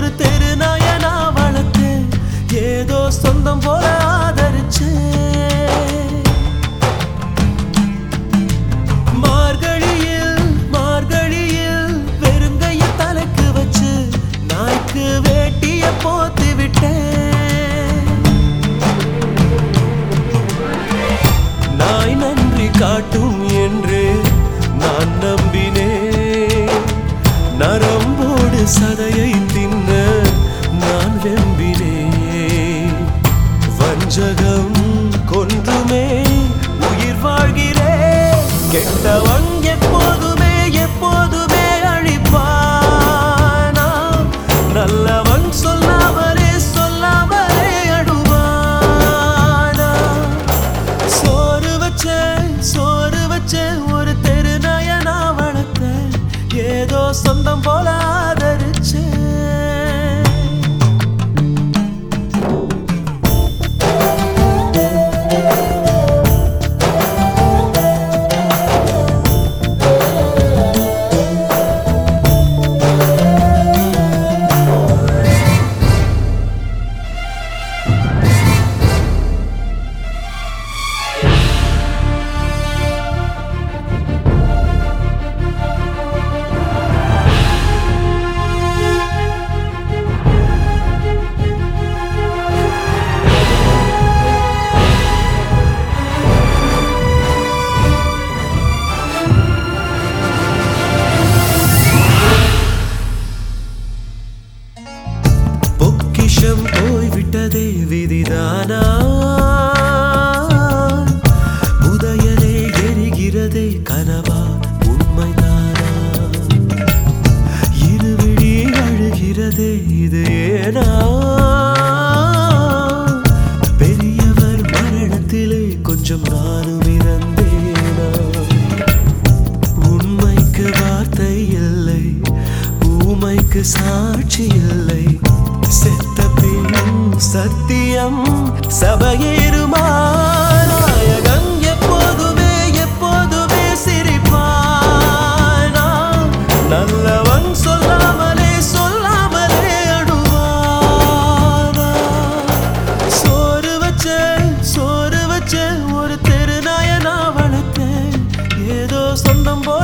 ஒரு தெரு நாயனா வளர்த்தேன் ஏதோ சொந்தம் போல ஆதரிச்சேன் மார்கழியில் மார்கழியில் வெறுங்கைய தலைக்கு வச்சு நாய்க்கு வேட்டிய போத்து விட்டேன் நாய் நன்றி காட்டும் என்று நான் நம்பினேன் நரம்போடு சதையை தின்ன நான் வெம்பினேன் வஞ்சகம் கொன்றுமே உயிர் வாழ்கிறேன் கெட்டவன் எப்போதுமே எப்போதுமே அழிப்பானா நல்லவன் சொல்லாமலே சொல்லாமலே அடுவானா சோறு வச்ச சோறு வச்ச ஒரு தெரு நயனா வளர்த்த ஏதோ சொந்தம் போல ஆதரிச்சேன் பொக்கிஷம் போய்விட்டதே விதிதானா புதையலே எரிகிறதே கனவா உண்மைதானா இருவிழி அழுகிறதே இது ஏனா பெரியவர் மரணத்திலே கொஞ்சம் நானும் இறந்தேனா உண்மைக்கு வார்த்தை இல்லை ஊமைக்கு சாட்சி இல்லை செத்த பின் சத்தியம் சபையேறுமா நாயகன் எப்போதுமே எப்போதுமே சிரிப்பானா நல்லவன் சொல்லாமலே சொல்லாமலே அடுவானா சோறு வச்ச சோறு வச்ச ஒரு தெரு நாயனா வளர்த்தேன் ஏதோ சொந்தம் போல